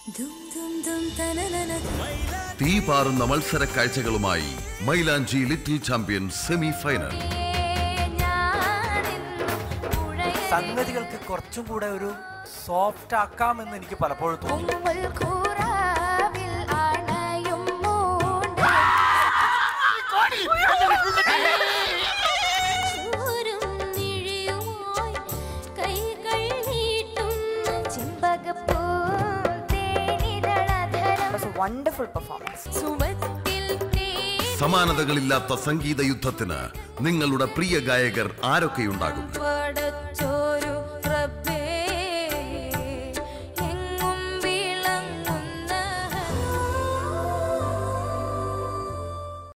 തീ പാറുന്ന മത്സര കാഴ്ചകളുമായി Mylanchi little champion semi final സംഗതികൾക്ക് കുറച്ചും കൂടെ ഒരു സോഫ്റ്റ് ആക്കാമെന്ന് എനിക്ക് പലപ്പോഴും തോന്നി വണ്ടർഫുൾ പെർഫോമൻസ് സമാനതകളില്ലാത്ത സംഗീത യുദ്ധത്തിന് നിങ്ങളുടെ പ്രിയ ഗായകർ ആരൊക്കെയുണ്ടാകും പടച്ചോരു റബ്ബേ